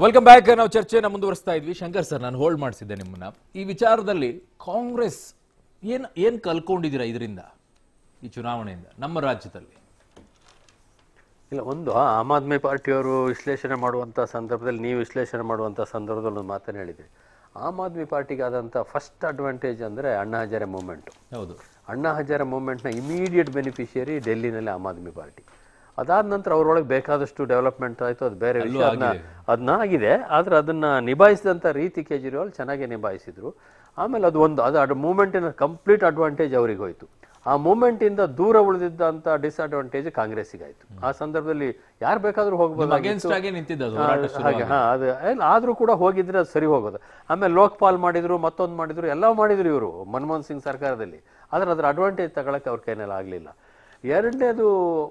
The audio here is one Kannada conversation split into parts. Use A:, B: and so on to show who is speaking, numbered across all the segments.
A: ವೆಲ್ಕಮ್ ಬ್ಯಾಕ್ ನಾವು ಚರ್ಚೆನ ಮುಂದುವರಿಸ್ತಾ ಇದ್ವಿ ಶಂಕರ್ ಸರ್ ನಾನು ಹೋಲ್ಡ್ ಮಾಡಿಸಿದ್ದೆ ನಿಮ್ಮನ್ನ ಈ ವಿಚಾರದಲ್ಲಿ ಕಾಂಗ್ರೆಸ್ ಏನ್ ಏನ್ ಕಲ್ಕೊಂಡಿದ್ದೀರಾ ಇದರಿಂದ ಈ ಚುನಾವಣೆಯಿಂದ ನಮ್ಮ ರಾಜ್ಯದಲ್ಲಿ
B: ಇಲ್ಲ ಒಂದು ಆಮ್ ಆದ್ಮಿ ಪಾರ್ಟಿಯವರು ವಿಶ್ಲೇಷಣೆ ಮಾಡುವಂಥ ಸಂದರ್ಭದಲ್ಲಿ ನೀವು ವಿಶ್ಲೇಷಣೆ ಮಾಡುವಂಥ ಸಂದರ್ಭದಲ್ಲಿ ಒಂದು ಮಾತನ್ನು ಹೇಳಿದ್ರಿ ಆಮ್ ಆದ್ಮಿ ಪಾರ್ಟಿಗೆ ಆದಂಥ ಫಸ್ಟ್ ಅಡ್ವಾಂಟೇಜ್ ಅಂದರೆ ಅಣ್ಣಾ ಹಜಾರೆ ಮೂಮೆಂಟು
A: ಹೌದು
B: ಅಣ್ಣಾ ಹಜಾರೆ ಮೂಮೆಂಟ್ನ ಇಮಿಡಿಯೇಟ್ ಬೆನಿಫಿಷಿಯರಿ ಡೆಲ್ಲಿನಲ್ಲಿ ಆಮ್ ಆದ್ಮಿ ಪಾರ್ಟಿ ಅದಾದ ನಂತರ ಅವರೊಳಗೆ ಬೇಕಾದಷ್ಟು ಡೆವಲಪ್ಮೆಂಟ್ ಆಯಿತು ಅದು ಬೇರೆ ವಿಷಯ ಅದನ್ನ ಅದನ್ನ ಆಗಿದೆ ಆದರೆ ಅದನ್ನ ನಿಭಾಯಿಸಿದಂಥ ರೀತಿ ಕೇಜ್ರಿವಾಲ್ ಚೆನ್ನಾಗಿ ನಿಭಾಯಿಸಿದ್ರು ಆಮೇಲೆ ಅದು ಒಂದು ಅದು ಅಡ್ ಮೂಮೆಂಟಿನ ಕಂಪ್ಲೀಟ್ ಅಡ್ವಾಂಟೇಜ್ ಅವ್ರಿಗೆ ಹೋಯಿತು ಆ ಮೂಮೆಂಟಿಂದ ದೂರ ಉಳಿದಿದ್ದಂಥ ಡಿಸ್ಅಡ್ವಾಂಟೇಜ್ ಕಾಂಗ್ರೆಸ್ಸಿಗಾಯಿತು ಆ ಸಂದರ್ಭದಲ್ಲಿ ಯಾರು ಬೇಕಾದರೂ ಹೋಗ್ಬೋದು
A: ಅಗೇನ್ಸ್ಟ್ ಆಗೇ ನಿಂತಿದ್ದು
B: ಹಾ, ಹಾಗೆ ಹಾ ಅದು ಏನ್ ಆದ್ರೂ ಕೂಡ ಹೋಗಿದ್ರೆ ಅದು ಸರಿ ಹೋಗೋದು ಆಮೇಲೆ ಲೋಕ್ಪಾಲ್ ಮಾಡಿದ್ರು ಮತ್ತೊಂದು ಮಾಡಿದ್ರು ಎಲ್ಲ ಮಾಡಿದ್ರು ಇವರು ಮನಮೋಹನ್ ಸಿಂಗ್ ಸರ್ಕಾರದಲ್ಲಿ ಆದ್ರೆ ಅದ್ರ ಅಡ್ವಾಂಟೇಜ್ ತಗೊಳಕ್ಕೆ ಅವ್ರ ಕೈನಲ್ಲಿ ಆಗಲಿಲ್ಲ ಎರಡನೇದು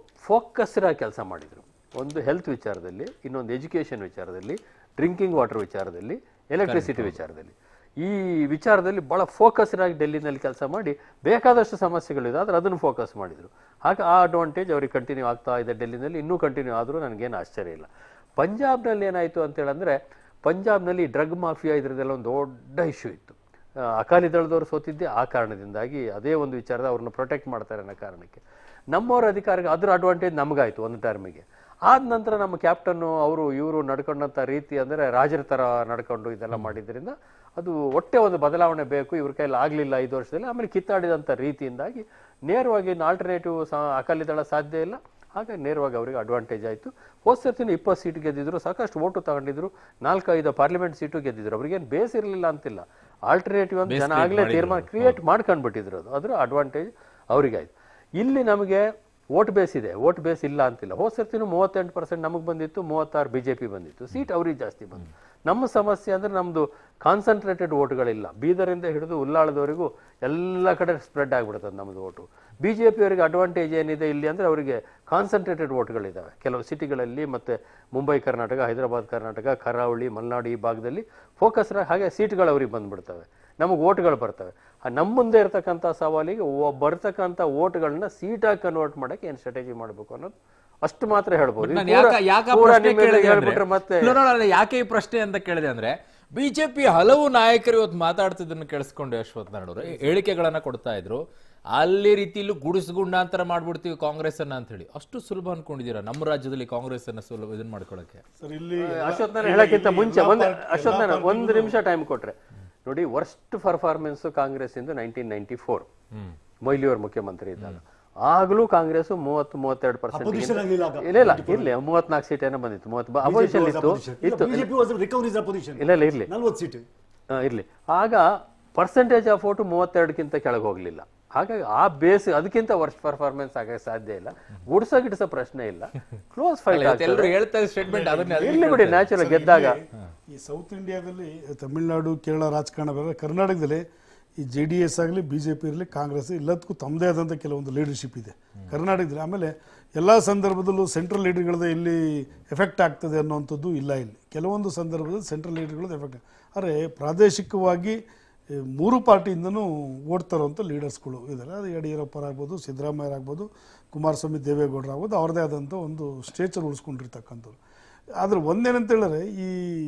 B: ಫೋಕಸ್ಡ್ ಕೆಲಸ ಮಾಡಿದ್ರು ಒಂದು ಹೆಲ್ತ್ ವಿಚಾರದಲ್ಲಿ ಇನ್ನೊಂದು ಎಜುಕೇಷನ್ ವಿಚಾರದಲ್ಲಿ ಡ್ರಿಂಕಿಂಗ್ ವಾಟರ್ ವಿಚಾರದಲ್ಲಿ ಎಲೆಕ್ಟ್ರಿಸಿಟಿ ವಿಚಾರದಲ್ಲಿ ಈ ವಿಚಾರದಲ್ಲಿ ಭಾಳ ಫೋಕಸ್ಡ್ ಆಗಿ ಡೆಲ್ಲಿನಲ್ಲಿ ಕೆಲಸ ಮಾಡಿ ಬೇಕಾದಷ್ಟು ಸಮಸ್ಯೆಗಳಿದೆ ಆದರೆ ಅದನ್ನು ಫೋಕಸ್ ಮಾಡಿದರು ಹಾಗೆ ಆ ಅಡ್ವಾಂಟೇಜ್ ಅವ್ರಿಗೆ ಕಂಟಿನ್ಯೂ ಆಗ್ತಾ ಇದೆ ಡೆಲ್ಲಿನಲ್ಲಿ ಇನ್ನೂ ಕಂಟಿನ್ಯೂ ಆದರೂ ನನಗೇನು ಆಶ್ಚರ್ಯ ಇಲ್ಲ ಪಂಜಾಬ್ನಲ್ಲಿ ಏನಾಯಿತು ಅಂತೇಳಂದರೆ ಪಂಜಾಬ್ನಲ್ಲಿ ಡ್ರಗ್ ಮಾಫಿಯಾ ಇದ್ರದ್ದೆಲ್ಲ ಒಂದು ದೊಡ್ಡ ಇಶ್ಯೂ ಇತ್ತು ಆ, ಅಕಾಲಿ ದಳದವರು ಸೋತಿದ್ದೆ ಆ ಕಾರಣದಿಂದಾಗಿ ಅದೇ ಒಂದು ವಿಚಾರದ ಅವ್ರನ್ನ ಪ್ರೊಟೆಕ್ಟ್ ಮಾಡ್ತಾರೆ ಅನ್ನೋ ಕಾರಣಕ್ಕೆ ನಮ್ಮವ್ರ ಅಧಿಕಾರಿಗೆ ಅದ್ರ ಅಡ್ವಾಂಟೇಜ್ ನಮಗಾಯಿತು ಒಂದು ಟರ್ಮಿಗೆ ಆದ ನಂತರ ನಮ್ಮ ಕ್ಯಾಪ್ಟನ್ನು ಅವರು ಇವರು ನಡ್ಕೊಂಡಂಥ ರೀತಿ ಅಂದರೆ ರಾಜರ ಥರ ನಡ್ಕೊಂಡು ಇದೆಲ್ಲ ಮಾಡಿದ್ರಿಂದ ಅದು ಒಟ್ಟೆ ಒಂದು ಬದಲಾವಣೆ ಬೇಕು ಇವ್ರ ಕೈಲಿ ಆಗಲಿಲ್ಲ ಐದು ವರ್ಷದಲ್ಲಿ ಆಮೇಲೆ ಕಿತ್ತಾಡಿದಂಥ ರೀತಿಯಿಂದಾಗಿ ನೇರವಾಗಿ ಆಲ್ಟರ್ನೇಟಿವ್ ಸಾ ಅಕಾಲಿ ದಳ ಸಾಧ್ಯ ಇಲ್ಲ ಹಾಗಾಗಿ ನೇರವಾಗಿ ಅವರಿಗೆ ಅಡ್ವಾಂಟೇಜ್ ಆಯಿತು ಹೋದ ಸರ್ತಿನ ಇಪ್ಪತ್ತು ಸೀಟ್ ಗೆದ್ದಿದ್ರು ಸಾಕಷ್ಟು ಓಟು ತಗೊಂಡಿದ್ರು ನಾಲ್ಕೈದು ಪಾರ್ಲಿಮೆಂಟ್ ಸೀಟು ಗೆದ್ದಿದ್ರು ಅವ್ರಿಗೇನು ಬೇಸ್ ಇರಲಿಲ್ಲ ಅಂತಿಲ್ಲ ಆಲ್ಟರ್ನೇಟಿವ್ ಅಂತ ಜನ ಆಗಲೇ ತೀರ್ಮಾನ ಕ್ರಿಯೇಟ್ ಮಾಡ್ಕೊಂಡ್ಬಿಟ್ಟಿದ್ರು ಅದು ಅದರ ಅಡ್ವಾಂಟೇಜ್ ಅವರಿಗಾಯ್ತು ಇಲ್ಲಿ ನಮಗೆ ವೋಟ್ ಬೇಸ್ ಇದೆ ವೋಟ್ ಬೇಸ್ ಇಲ್ಲ ಅಂತಿಲ್ಲ ಹೋದ ಸರ್ತಿನೂ ಮೂವತ್ತೆಂಟು ಪರ್ಸೆಂಟ್ ನಮಗೆ ಬಂದಿತ್ತು ಮೂವತ್ತಾರು ಬಿ ಜೆ ಪಿ ಬಂದಿತ್ತು ಸೀಟ್ ಅವ್ರಿಗೆ ಜಾಸ್ತಿ ಬಂತು ನಮ್ಮ ಸಮಸ್ಯೆ ಅಂದರೆ ನಮ್ಮದು ಕಾನ್ಸಂಟ್ರೇಟೆಡ್ ವೋಟ್ಗಳಿಲ್ಲ ಬೀದರಿಂದ ಹಿಡಿದು ಉಲ್ಲಾಳದವರೆಗೂ ಎಲ್ಲ ಕಡೆ ಸ್ಪ್ರೆಡ್ ಆಗಿಬಿಡ್ತದೆ ನಮ್ಮದು ಓಟು ಬಿ ಜೆ ಪಿಯವರಿಗೆ ಅಡ್ವಾಂಟೇಜ್ ಏನಿದೆ ಇಲ್ಲಿ ಅಂದರೆ ಅವರಿಗೆ ಕಾನ್ಸಂಟ್ರೇಟೆಡ್ ವೋಟ್ಗಳಿದ್ದಾವೆ ಕೆಲವು ಸಿಟಿಗಳಲ್ಲಿ ಮತ್ತು ಮುಂಬೈ ಕರ್ನಾಟಕ ಹೈದರಾಬಾದ್ ಕರ್ನಾಟಕ ಕರಾವಳಿ ಮಲೆನಾಡು ಈ ಭಾಗದಲ್ಲಿ ಫೋಕಸ್ ಹಾಗೆ ಸೀಟ್ಗಳು ಅವ್ರಿಗೆ ಬಂದ್ಬಿಡ್ತವೆ ನಮಗೆ ಓಟ್ಗಳು ಬರ್ತವೆ ಆ ನಮ್ಮ ಮುಂದೆ ಇರತಕ್ಕಂಥ ಸವಾಲಿಗೆ ಒ- ಬರ್ತಕ್ಕಂಥ ಓಟ್ಗಳನ್ನ ಸೀಟಾಗಿ ಕನ್ವರ್ಟ್ ಮಾಡೋಕ್ಕೆ ಏನು ಸ್ಟ್ರಾಟಜಿ ಮಾಡಬೇಕು ಅನ್ನೋದು ಅಷ್ಟು ಮಾತ್ರ ಹೇಳ್ಬೋದು
A: ನಾನು
B: ಇದು
A: ಯಾಕ
B: ಪೂರ-
A: ಯಾಕ
B: ಪೂರ
A: ಪ್ರಶ್ನೆ
B: ನಿಮ್ಮ ಎದುರು
A: ಕೇಳಿದೆ
B: ಹೇಳ್ಬಿಟ್ರೆ ಮತ್ತೆ
A: ಅಂದ್ರೆ- No, no, no, ಯಾಕೆ ಈ ಪ್ರಶ್ನೆ ಅಂತ ಕೇಳಿದೆ ಅಂದ್ರೆ ಬಿಜೆಪಿ ಹಲವು ನಾಯಕರು ಇವತ್ತು ಮಾತಾಡ್ತಿದ್ದನ್ನು ಕೇಳಿಸ್ಕೊಂಡು ಯಶವಂತ್ ನಾಡೋರು ಹೇಳಿಕೆಗಳನ್ನ ಕೊಡ್ತಾ ಇದ್ರು ಅಲ್ಲಿ ರೀತಿಲೂ ಗುಡಿಸ್ಗುಂಡಾಂತರ ಮಾಡ್ಬಿಡ್ತೀವಿ ಕಾಂಗ್ರೆಸ್ ಅನ್ನ ಅಂತ ಹೇಳಿ ಅಷ್ಟು ಸುಲಭ ಅನ್ಕೊಂಡಿದ್ದೀರಾ ನಮ್ಮ ರಾಜ್ಯದಲ್ಲಿ ಕಾಂಗ್ರೆಸ್ ಅನ್ನ ಸುಲಭ ಇದನ್ನ ಮಾಡ್ಕೊಳಕ್ಕೆ
C: ಸರ್ ಇಲ್ಲಿ
B: ಅಶ್ವತ್ಥ ನಾರಾಯಣ ಹೇಳಕ್ಕಿಂತ ಮುಂಚೆ ಒಂದು ಅಶ್ವತ್ಥ ನಾರಾಯಣ ಒಂದು ನಿಮಿಷ ಟೈಮ್ ಕೊಟ್ರೆ ನೋಡಿ ವರ್ಸ್ಟ್ ಪರ್ಫಾರ್ಮೆನ್ಸ್ ಕಾಂಗ್ರೆಸ್ ಇಂದು ನೈನ್ಟೀನ್ ನೈನ್ಟಿ ಫೋರ್ ಮೊಯ್ಲಿಯವ್ರ ಮುಖ್ಯಮಂತ್ರಿ ಇದ್ದಾಗ ಆಗ್ಲೂ ಕಾಂಗ್ರೆಸ್ ಮೂವತ್ತು ಮೂವತ್ತೆರಡು
C: Opposition ಆಗ್ಲಿಲ್ಲ ಆಗ.
B: ಪರ್ಸೆಂಟ್ ಇಲ್ಲ ಇಲ್ಲ ಇರ್ಲಿ ಮೂವತ್ನಾಲ್ಕು ಸೀಟ್ ಏನೋ ಬಂದಿತ್ತು ಮೂವತ್ತು ಅಪೋಸಿಷನ್ ಇತ್ತು ಇತ್ತು
C: ಬಿಜೆಪಿ ವಾಸ್ ರಿಕವರೀಸ್ ಅಪೋಸಿಷನ್
B: ಇಲ್ಲ ಇಲ್ಲ ಇರ್ಲಿ
C: ನಲ್ವತ್ತು ಸೀಟ್
B: ಆ, ಇರ್ಲಿ ಆಗ ಪರ್ಸೆಂಟೇಜ್ ಆಫ್ ಓಟು ಮೂವತ್ತೆರಡಕ್ಕಿಂತ ಕೆಳಗೆ ಹೋಗ್ಲಿಲ್ಲ ಹಾಗಾಗಿ ಆ ಬೇಸ್ ಅದಕ್ಕಿಂತ ವರ್ಸ್ಟ್ ಪರ್ಫಾರ್ಮೆನ್ಸ್ ಆಗಕ್ಕೆ ಸಾಧ್ಯ ಇಲ್ಲ ಗುಡ್ಸ ಗಿಡ್ಸ ಪ್ರಶ್ನೆ ಇಲ್ಲ ಕ್ಲೋಸ್ ಫೈಟ್
A: ಎಲ್ಲರೂ ಹೇಳ್ತಾ ಸ್ಟೇಟ್ಮೆಂಟ್ ಅದನ್ನ
B: ಇರ್ಲಿ ಬಿಡಿ ನ್ಯಾಚುರಲ್ ಗೆದ್ದಾಗ
C: ಈ ಸೌತ್ ಇಂಡಿಯಾದಲ್ಲಿ ತಮಿಳುನಾಡು ಕೇರಳ ರಾಜಕಾರಣ ಬೇರೆ ಕರ್ನಾಟಕದಲ್ಲಿ ಈ ಜೆ ಡಿ ಎಸ್ ಆಗಲಿ ಬಿ ಜೆ ಪಿ ಇರಲಿ ಕಾಂಗ್ರೆಸ್ ಎಲ್ಲದಕ್ಕೂ ತಮ್ಮದೇ ಆದಂಥ ಕೆಲವೊಂದು ಲೀಡರ್ಶಿಪ್ ಇದೆ ಕರ್ನಾಟಕದಲ್ಲಿ ಆಮೇಲೆ ಎಲ್ಲ ಸಂದರ್ಭದಲ್ಲೂ ಸೆಂಟ್ರಲ್ ಲೀಡರ್ಗಳದ್ದು ಇಲ್ಲಿ ಎಫೆಕ್ಟ್ ಆಗ್ತದೆ ಅನ್ನೋವಂಥದ್ದು ಇಲ್ಲ ಇಲ್ಲಿ ಕೆಲವೊಂದು ಸಂದರ್ಭದಲ್ಲಿ ಸೆಂಟ್ರಲ್ ಲೀಡರ್ಗಳದ್ದು ಎಫೆಕ್ಟ್ ಆದರೆ ಪ್ರಾದೇಶಿಕವಾಗಿ ಈ ಮೂರು ಪಾರ್ಟಿಯಿಂದನೂ ಓಡ್ತಾರೋಂಥ ಲೀಡರ್ಸ್ಗಳು ಇದ್ದಾರೆ ಅದು ಯಡಿಯೂರಪ್ಪರಾಗ್ಬೋದು ಸಿದ್ದರಾಮಯ್ಯರಾಗ್ಬೋದು ಕುಮಾರಸ್ವಾಮಿ ದೇವೇಗೌಡರು ಆಗ್ಬೋದು ಅವ್ರದ್ದೇ ಆದಂಥ ಒಂದು ಸ್ಟೇಚರ್ ಉಳಿಸ್ಕೊಂಡಿರ್ತಕ್ಕಂಥವ್ರು ಆದರೆ ಒಂದೇನಂತ ಹೇಳಿದ್ರೆ ಈ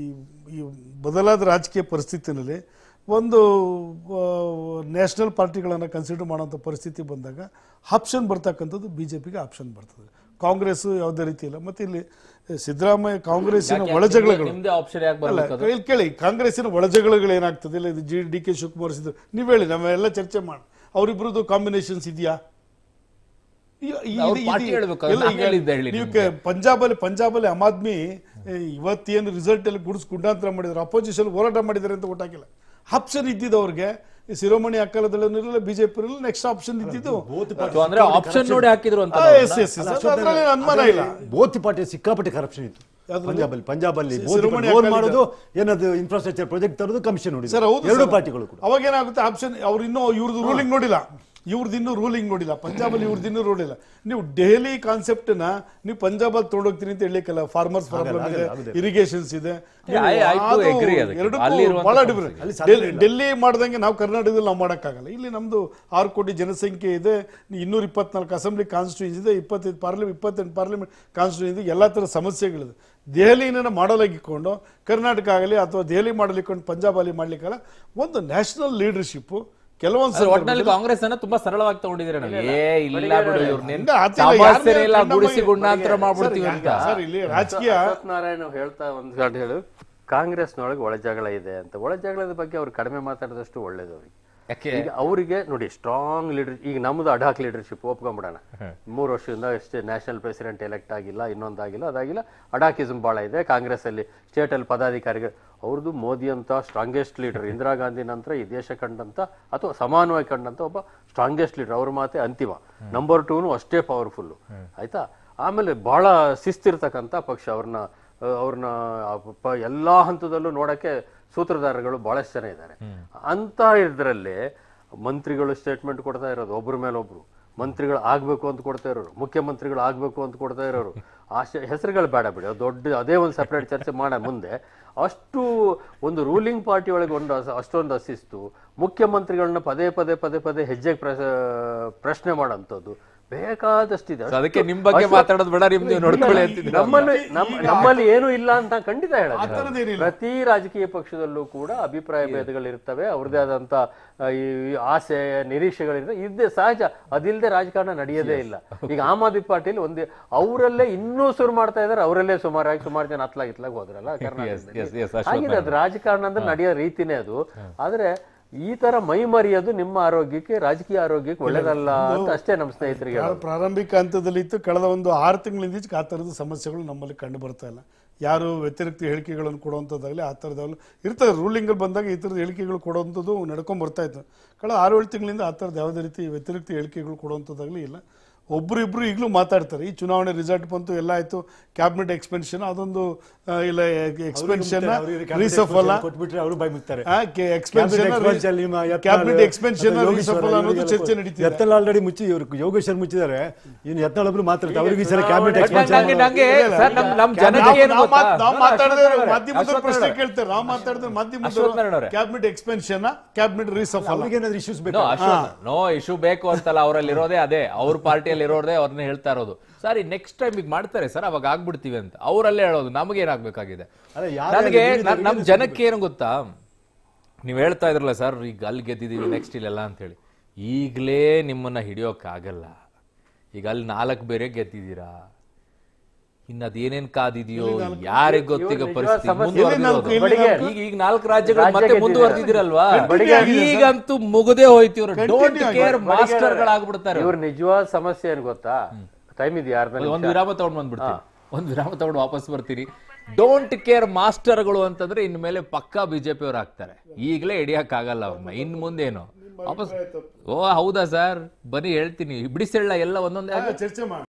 C: ಈ ಬದಲಾದ ರಾಜಕೀಯ ಪರಿಸ್ಥಿತಿನಲ್ಲಿ ಒಂದು ನ್ಯಾಷನಲ್ ಪಾರ್ಟಿಗಳನ್ನು ಕನ್ಸಿಡರ್ ಮಾಡೋಂಥ ಪರಿಸ್ಥಿತಿ ಬಂದಾಗ ಆಪ್ಷನ್ ಬರ್ತಕ್ಕಂಥದ್ದು ಬಿ ಜೆ ಪಿಗೆ ಆಪ್ಷನ್ ಬರ್ತದೆ ಕಾಂಗ್ರೆಸ್ ಯಾವುದೇ ರೀತಿ ಇಲ್ಲ ಮತ್ತು ಇಲ್ಲಿ ಸಿದ್ದರಾಮಯ್ಯ ಕಾಂಗ್ರೆಸ್ಸಿನ ಒಳಜಗಳಗಳು
A: ನಿಮ್ದೇ ಆಪ್ಷನ್ ಯಾಕೆ
C: ಅಲ್ಲ
A: ಬರ್ಬೇಕು
C: ಇಲ್ಲಿ ಕೇಳಿ ಕಾಂಗ್ರೆಸ್ಸಿನ ಒಳಜಗಳಗಳು ಏನಾಗ್ತದೆ ಇಲ್ಲ ಇದು G D K Shivakumar Siddu ನೀವು ಹೇಳಿ ನಾವೆಲ್ಲ ಚರ್ಚೆ ಮಾಡಿ ಅವರಿಬ್ಬರದ್ದು ಕಾಂಬಿನೇಷನ್ಸ್ ಇದೆಯಾ ಈ- ಈ-
A: ಅವ್ರ
C: ಇದು-
A: ಪಾರ್ಟಿ
C: ಇದು-
A: ಹೇಳ್ಬೇಕು,
C: ಇಲ್ಲ,
A: ನಾನು
C: ಈಗ
A: ಹೇಳಿದ್ದೆ ಹೇಳಿ
C: ನೀವು ಕೆ- ಪಂಜಾಬಲ್ಲಿ ಪಂಜಾಬಲ್ಲಿ ಆಮ್ ಆದ್ಮಿ ಏ, ಇವತ್ತೇನು ರಿಸಲ್ಟ್ ಅಲ್ಲಿ ಗುಡ್ಸ್ ಗುಂಡಾಂತರ ಮಾಡಿದ್ರು ಅಪೋಸಿಷನ್ ಹೋರಾಟ ಮಾಡಿದ್ದಾರೆ ಅಂತ ಗೊತ್ತಾಗಿಲ್ಲ ಆಪ್ಷನ್ ಇದ್ದಿದ್ದು ಅವ್ರಿಗೆ ಈ ಶಿರೋಮಣಿ ಅಕ್ಕಲದಲ್ಲಿರಲಿಲ್ಲ ಬಿಜೆಪಿ ಇರಲಿಲ್ಲ ನೆಕ್ಸ್ಟ್ ಆಪ್ಷನ್ ಇದ್ದಿದ್ದು
A: So ಅಂದ್ರೆ ಆಪ್ಷನ್ ನೋಡಿ ಹಾಕಿದ್ರು ಅಂತ
C: ಆ, yes, yes, yes. ಅದ್ರಲ್ಲಿ ಅನುಮಾನ ಇಲ್ಲ
D: ಬೋತ್ ಪಾರ್ಟಿ ಸಿಕ್ಕಾಪಟ್ಟೆ ಕರಪ್ಷನ್ ಇತ್ತು ಪಂಜಾಬಲ್ಲಿ ಪಂಜಾಬಲ್ಲಿ
C: ಶಿರೋಮಣಿ
D: ಲೋನ್
C: ಅಕಾಲಿ
D: ಮಾಡೋದು ಏನದು ಇನ್ಫ್ರಾಸ್ಟ್ರಕ್ಚರ್ ಪ್ರಾಜೆಕ್ಟ್ ತರೋದು ಕಮಿಷನ್ ನೋಡಿ
C: ಸರ್ ಹೌದು
D: ಎರಡು
C: ಸರ್.
D: ಪಾರ್ಟಿಗಳು ಕೂಡ
C: ಅವಾಗ ಏನಾಗುತ್ತೆ ಆಪ್ಷನ್ ಅವ್ರು ಇನ್ನೂ ಇವ್ರದ್ದು ರೂಲಿಂಗ್ ನೋಡಿಲ್ಲ ಇವ್ರದ್ದು ಇನ್ನೂ ರೂಲಿಂಗ್ ನೋಡಿಲ್ಲ ಪಂಜಾಬಲ್ಲಿ ಇವ್ರದ್ದು ಇನ್ನೂ ನೋಡಿಲ್ಲ ನೀವು ದೆಹಲಿ ಕಾನ್ಸೆಪ್ಟ್ನ ನೀವು ಪಂಜಾಬಲ್ಲಿ ತೊಗೊಂಡೋಗ್ತೀನಿ ಅಂತ ಹೇಳಲಿಕ್ಕಲ್ಲ ಫಾರ್ಮರ್ಸ್ ಪ್ರಾಬ್ಲಮ್ ಇದೆ ಇರಿಗೇಷನ್ಸ್ ಇದೆ ನೀವು
A: I- I do
C: ಅದು
A: agree ಅದಕ್ಕೆ.
C: ಎರಡಕ್ಕೂ
A: ಅಲ್ಲಿರುವಂಥ
C: ಬಹಳ
A: ಸಮಸ್ಯೆ.
C: different.
D: ಅಲ್ಲಿ ಸಾಧ್ಯ
C: ಡೆಲ್ಲಿ- ಡೆಲ್ಲಿ ಮಾಡ್ದಂಗೆ ನಾವು ಕರ್ನಾಟಕದಲ್ಲಿ ನಾವು ಮಾಡೋಕ್ಕಾಗಲ್ಲ ಇಲ್ಲಿ ನಮ್ದು ಆರು ಕೋಟಿ ಜನಸಂಖ್ಯೆ ಇದೆ ಇನ್ನೂರ ಇಪ್ಪತ್ನಾಲ್ಕು ಅಸೆಂಬ್ಲಿ ಕಾನ್ಸ್ಟಿಟ್ಯೂನ್ಸ್ ಇದೆ ಇಪ್ಪತ್ತೈದು ಪಾರ್ಲಿಮೆಂಟ್ ಇಪ್ಪತ್ತೆಂಟು ಪಾರ್ಲಿಮೆಂಟ್ ಕಾನ್ಸ್ಟಿಟ್ಯೂನ್ಸ್ ಇದೆ ಎಲ್ಲ ಥರ ಸಮಸ್ಯೆಗಳಿದೆ ದೆಹಲಿನ ಮಾಡಲಾಗಿಕೊಂಡು ಕರ್ನಾಟಕ ಆಗಲಿ ಅಥವಾ ದೆಹಲಿ ಮಾಡಲಿಕ್ಕೊಂಡು ಪಂಜಾಬಲ್ಲಿ ಮಾಡ್ಲಿಕ್ಕಲ್ಲ ಒಂದು ನ್ಯಾಷನಲ್ ಲೀಡರ್ಶಿಪ್ ಕೆಲವೊಂದು
A: ಅದ್ರ
C: ಸಂದರ್ಭದಲ್ಲಿ-
A: ಒಟ್ಟಿನಲ್ಲಿ ಕಾಂಗ್ರೆಸ್ ಅನ್ನ ತುಂಬಾ ಸರಳವಾಗಿ ತಗೊಂಡಿದ್ದೀರಾ ನಾವು ಏ ಇಲ್ಲ ಬಿಡು ಇವ್ರನ್ನೇನ್
C: ಹಿಂಗ ಆತಿಲ್ಲ, ಯಾರ್ನೇ
A: ಸಮಸ್ಯೆ ಇಲ್ಲ
C: ಕಂಡ
A: ಗುಡಿಸಿ
C: ಮೈ-
A: ಗುಂಡಾಂತರ ಮಾಡ್ಬಿಡ್ತೀವಿ
C: ಸರ್,
A: ಅಂತ
C: ಸರ್ ಇಲ್ಲಿ ರಾಜಕೀಯ
B: ನಾರಾಯಣ ಹೇಳ್ತಾ ಒಂದು ಗಂಟೆ ಹೇಳು ಕಾಂಗ್ರೆಸ್ನೊಳಗೆ ಒಳ ಜಗಳ ಇದೆ ಅಂತ ಒಳ ಜಗಳದ ಬಗ್ಗೆ ಅವ್ರು ಕಡಿಮೆ ಮಾತಾಡಿದಷ್ಟು ಒಳ್ಳೇದು ಅವ್ರಿಗೆ
A: ಯಾಕೆ
B: ಈಗ ಅವರಿಗೆ ನೋಡಿ ಸ್ಟ್ರಾಂಗ್ ಲೀಡರ್ ಈಗ ನಮ್ದು ಅಡಾಕ್ ಲೀಡರ್ಶಿಪ್ ಒಪ್ಕೊಂಬಿಡೋಣ ಮೂರು ವರ್ಷದಿಂದ ಎಷ್ಟೇ ನ್ಯಾಷನಲ್ ಪ್ರೆಸಿಡೆಂಟ್ ಎಲೆಕ್ಟ್ ಆಗಿಲ್ಲ ಇನ್ನೊಂದಾಗಿಲ್ಲ ಅದಾಗಿಲ್ಲ ಅಡಾಕಿಸಮ್ ಭಾಳ ಇದೆ ಕಾಂಗ್ರೆಸ್ ಅಲ್ಲಿ ಸ್ಟೇಟ್ ಅಲ್ಲಿ ಪದಾಧಿಕಾರಿಗಳು ಅವ್ರದ್ದು ಮೋದಿ ಅಂತ ಸ್ಟ್ರಾಂಗೆಸ್ಟ್ ಲೀಡರ್ ಇಂದಿರಾ ಗಾಂಧಿ ನಂತರ ಈ ದೇಶ ಕಂಡಂತ ಅಥವಾ ಸಮಾನವಾಗಿ ಕಂಡಂತ ಒಬ್ಬ ಸ್ಟ್ರಾಂಗೆಸ್ಟ್ ಲೀಡರ್ ಅವ್ರ ಮಾತೆ ಅಂತಿಮ ನಂಬರ್ ಟೂನು ಅಷ್ಟೇ ಪವರ್ಫುಲ್ಲು ಆಯ್ತಾ ಆಮೇಲೆ ಬಹಳ ಶಿಸ್ತಿರ್ತಕ್ಕಂಥ ಪಕ್ಷ ಅವ್ರನ್ನ ಅವ್ರನ್ನ ಪ- ಎಲ್ಲಾ ಹಂತದಲ್ಲೂ ನೋಡಕ್ಕೆ ಸೂತ್ರಧಾರಗಳು ಬಹಳಷ್ಟು ಜನ ಇದ್ದಾರೆ ಅಂತ ಇದ್ರಲ್ಲಿ ಮಂತ್ರಿಗಳು ಸ್ಟೇಟ್ಮೆಂಟ್ ಕೊಡ್ತಾ ಇರೋದು ಒಬ್ರ ಮೇಲೆ ಒಬ್ರು ಮಂತ್ರಿಗಳು ಆಗ್ಬೇಕು ಅಂತ ಕೊಡ್ತಾ ಇರೋರು ಮುಖ್ಯಮಂತ್ರಿಗಳು ಆಗ್ಬೇಕು ಅಂತ ಕೊಡ್ತಾ ಇರೋರು ಆಶೆ ಹೆಸರುಗಳು ಬೇಡ ಬಿಡಿ ಅದು ದೊಡ್ಡ ಅದೇ ಒಂದು ಸಪ್ರೇಟ್ ಚರ್ಚೆ ಮಾಡ ಮುಂದೆ ಅಷ್ಟು ಒಂದು ರೂಲಿಂಗ್ ಪಾರ್ಟಿ ಒಳಗೆ ಒಂದು ಅಸ- ಅಷ್ಟೊಂದು ಅಸಿಸ್ತು ಮುಖ್ಯಮಂತ್ರಿಗಳನ್ನ ಪದೇ ಪದೇ ಪದೇ ಪದೇ ಹೆಜ್ಜೆಗೆ ಪ್ರಶ್ನೆ ಮಾಡೋಂಥದ್ದು ಬೇಕಾದಷ್ಟಿದೆ
A: So ಅದಕ್ಕೆ ನಿಮ್ ಬಗ್ಗೆ ಮಾತಾಡೋದು ಬೇಡ ನಿಮ್ ನೀವು ನೋಡ್ಕೊಳ್ಳಿ ಅಂತಿದ್ದೀರಾ
B: ನಮ್ಮಲ್ಲಿ ನಮ್ಮ ನಮ್ಮಲ್ಲಿ ಏನು ಇಲ್ಲ ಅಂತ ಖಂಡಿತ
C: ಆ
B: ಹೇಳೋದು
C: ಥರದ್ದೇನಿಲ್ಲ.
B: ಪ್ರತಿ ರಾಜಕೀಯ ಪಕ್ಷದಲ್ಲೂ ಕೂಡ ಅಭಿಪ್ರಾಯ ಭೇದಗಳಿರ್ತವೆ ಅವ್ರದೇ ಆದಂತ ಆ, ಈ ಆಸೆ ನಿರೀಕ್ಷೆಗಳಿರ್ತವೆ ಇದ್ದೇ ಸಹಜ ಅದಿಲ್ಲದೆ ರಾಜಕಾರಣ ನಡೆಯೋದೇ ಇಲ್ಲ ಈಗ ಆಮ್ ಆದ್ಮಿ ಪಾರ್ಟಿಲಿ ಒಂದೇ ಅವರಲ್ಲೇ ಇನ್ನೂ ಶುರು ಮಾಡ್ತಾ ಇದಾರೆ ಅವರಲ್ಲೇ ಸುಮಾರಾಗಿ ಸುಮಾರು ಜನ ಹತ್ಲಾಗ್ ಇತ್ಲಾಗ್ ಹೋದ್ರಲ್ಲ
A: yes, yes,
B: ಕರ್ನಾಟಕದಲ್ಲಿ
A: ಅಶ್ವತ್ಥ
B: ಹಾಗಿದೆ ಅದು ರಾಜಕಾರಣ ಅಂದ್ರೆ ನಡೆಯೋ ರೀತಿನೇ ಅದು ಆದ್ರೆ ಈ ತರ ಮೈ ಮರೆಯೋದು ನಿಮ್ಮ ಆರೋಗ್ಯಕ್ಕೆ ರಾಜಕೀಯ ಆರೋಗ್ಯಕ್ಕೆ ಒಳ್ಳೇದಲ್ಲ ಅಂತ ಅಷ್ಟೇ ನಮ್ಮ ಸ್ನೇಹಿತರಿಗೆ ಹೇಳೋದು.
C: ಪ್ರಾರಂಭಿಕ ಹಂತದಲ್ಲಿ ಇತ್ತು ಕಳೆದ ಒಂದು ಆರು ತಿಂಗಳಿಂದ ಈಚೆಗೆ ಆ ಥರದ ಸಮಸ್ಯೆಗಳು ನಮ್ಮಲ್ಲಿ ಕಂಡು ಬರ್ತಾ ಇಲ್ಲ ಯಾರು ವ್ಯತಿರಿಕ್ತ ಹೇಳಿಕೆಗಳನ್ನು ಕೊಡುವಂಥದ್ದಾಗಲಿ ಆ ಥರದಾಗಲಿ ಇರ್ತದೆ ರೂಲಿಂಗಲ್ಲಿ ಬಂದಾಗ ಈ ಥರದ ಹೇಳಿಕೆಗಳು ಕೊಡುವಂಥದ್ದು ನಡ್ಕೊಂಡ್ ಬರ್ತಾ ಇತ್ತು ಕಳೆದ ಆರು ಏಳು ತಿಂಗಳಿಂದ ಆ ಥರದ್ದು ಯಾವುದೇ ರೀತಿ ವ್ಯತಿರಿಕ್ತ ಹೇಳಿಕೆಗಳು ಕೊಡುವಂಥದ್ದಾಗಲಿ ಇಲ್ಲ ಒಬ್ರು ಇಬ್ರು ಈಗಲೂ ಮಾತಾಡ್ತಾರೆ ಈ ಚುನಾವಣೆ ರಿಸಲ್ಟ್ ಬಂತು ಎಲ್ಲ ಆಯ್ತು ಕ್ಯಾಬಿನೆಟ್ ಎಕ್ಸ್ಪೆನ್ಷನ್ ಅದೊಂದು ಆ, ಇಲ್ಲ ಎಕ್ಸ್ಪೆನ್ಷನ್ ರೀಸಫಲ
D: ಕೊಟ್ಬಿಟ್ರೆ ಅವರು ಬಾಯ್ ಮುಗ್ತಾರೆ
C: ಎಕ್ಸ್ಪೆನ್ಷನ್ ಕ್ಯಾಬಿನೆಟ್ ಎಕ್ಸ್ಪೆನ್ಷನ್ ರೀಸಫಲ ಅನ್ನೋದು ಚರ್ಚೆ ನಡೀತಿದೆ
D: ಎತ್ತಲ್ ಆಲ್ರೆಡಿ ಮುಚ್ಚಿ ಇವರು ಯೋಗೇಶ್ವರ್ ಮುಚ್ಚಿದ್ದಾರೆ ಇನ್ನು ಎತ್ತಲ್ ಒಬ್ರು ಮಾತಾಡ್ತಾರೆ ಅವ್ರಿಗೆ ಈ ಸಲ ಕ್ಯಾಬಿನೆಟ್
A: ಹಂಗೆ-
D: ಎಕ್ಸ್ಪೆನ್ಷನ್
A: ಹಂಗೆ- ಹಂಗೆ ಸರ್ ನಮ್ ನಮ್
C: ನಾವು-
A: ಜನಕ್ಕೆ ಏನು
C: ನಾವು
A: ಗೊತ್ತಾ?
C: ಮಾತ್- ನಾವು
A: ಅಶ್ವತ್ಥ
C: ಮಾತಾಡಿದ್ರೆ
A: ನಾರಾಯಣ ಅವರೇ,
C: ಮಾಧ್ಯಮದವ್ರು
A: ಅಶ್ವತ್ಥ
C: ಪ್ರಶ್ನೆ
A: ನಾರಾಯಣ ಅವರೇ.
C: ಕೇಳ್ತಾರೆ ನಾವು ಮಾತಾಡಿದ್ರೆ
A: ಅಶ್ವತ್ಥ ನಾರಾಯಣ
C: ಮಾಧ್ಯಮದವರು
A: ಅವರೇ.
C: ಕ್ಯಾಬಿನೆಟ್ ಎಕ್ಸ್ಪೆನ್ಷನ್ ಕ್ಯಾಬಿನೆಟ್ ರೀಸಫಲ
D: ಅವ್ರಿಗೆ ಏನಾದ್ರು ಇಶ್ಯೂಸ್ ಬೇಕು
A: ನೋ ಅಶ್ವಥ್ ನೋ ಇಶ್ಯೂ ಬೇಕು ಅಂತಲ್ಲ ಅವರಲ್ಲಿ ಇರೋದೇ ಅದೇ ಅವ್ರ ಪಾರ್ಟಿಯಲ್ಲಿ ಇರೋದೇ ಅವ್ರನ್ನ ಹೇಳ್ತಾ ಇರೋದು ಸರ್ ನೆಕ್ಸ್ಟ್ ಟೈಮ್ ಈಗ ಮಾಡ್ತಾರೆ ಸರ್ ಅವಾಗ ಆಗ್ಬಿಡ್ತೀವಿ ಅಂತ ಅವರಲ್ಲೇ ಹೇಳೋದು ನಮಗೆ ಏನಾಗ್ಬೇಕಾಗಿದೆ
D: ಅಲ್ಲ, ಯಾರೇ
A: ನನಗೆ
D: ಆಗಲಿ,
A: ನ- ನಮ್ ಜನಕ್ಕೆ ಏನು ಗೊತ್ತಾ ನೀವು ಹೇಳ್ತಾ ಇದ್ರಲ್ಲ ಸರ್ ಈಗ ಅಲ್ಲಿ ಗೆದ್ದಿದೀವಿ ನೆಕ್ಸ್ಟ್ ಇಲ್ಲೆಲ್ಲ ಅಂತೇಳಿ ಈಗಲೇ ನಿಮ್ಮನ್ನ ಹಿಡಿಯೋಕ್ಕಾಗಲ್ಲ ಈಗ ಅಲ್ಲಿ ನಾಲ್ಕು ಬೇರೆ ಗೆದ್ದಿದ್ದೀರಾ ಇನ್ನು ಅದೇನೇನ್ ಕಾದಿದೆಯೋ ಯಾರಿಗೆ ಗೊತ್ತೀಗ
B: ಇವ್ರು
A: ಪರಿಸ್ಥಿತಿ
B: ನಿಜವಾದ
A: ಮುಂದುವರೆದಿರೋದು
C: ಸಮಸ್ಯೆ
B: ಬಡಿಗೆ.
A: ಈಗ ಈಗ ನಾಲ್ಕು ರಾಜ್ಯಗಳು
B: ರಾಜ್ಯ
A: ಮತ್ತೆ
B: ಗೆದ್ದಿದ್ದಾರೆ.
A: ಮುಂದುವರೆದಿದ್ದೀರಲ್ವಾ
C: ಬಡಿಗೆ ಆಗಿದೆ ಸರ್.
A: ಈಗಂತೂ ಮುಗದೆ ಹೋಯ್ತು ಇವರು ಡೋಂಟ್
C: Continue ಆಗಿದೆ.
A: ಕೇರ್ ಮಾಸ್ಟರ್ ಗಳಾಗ್ಬಿಡ್ತಾರೆ
B: ಇವ್ರ ನಿಜವಾದ ಸಮಸ್ಯೆ ಏನ್ ಗೊತ್ತಾ ಟೈಮ್ ಇದೆಯಾ ಅರ್ಧ
A: ಒಂದು
B: ನಿಮಿಷ?
A: ವಿರಾಮ ತಗೊಂಡ್ ಬಂದ್ಬಿಡ್ತೀನಿ ಒಂದು ವಿರಾಮ ತಗೊಂಡು ವಾಪಸ್ ಬರ್ತೀನಿ ಡೋಂಟ್ ಕೇರ್ ಮಾಸ್ಟರ್ಗಳು ಅಂತಂದ್ರೆ ಇನ್ಮೇಲೆ ಪಕ್ಕಾ ಬಿಜೆಪಿ ಅವ್ರು ಆಗ್ತಾರೆ ಈಗಲೇ ಹಿಡಿಯಕ್ಕಾಗಲ್ಲ ಅವ್ರನ್ನ ಇನ್ ಮುಂದೇನು ವಾಪಸ್ ಓ ಹೌದಾ ಸರ್ ಬನ್ನಿ ಹೇಳ್ತೀನಿ ಬಿಡಿಸೆಳ್ಳ ಎಲ್ಲ ಒಂದೊಂದೇ ಆಗಿ
C: ಚರ್ಚೆ ಮಾಡಿ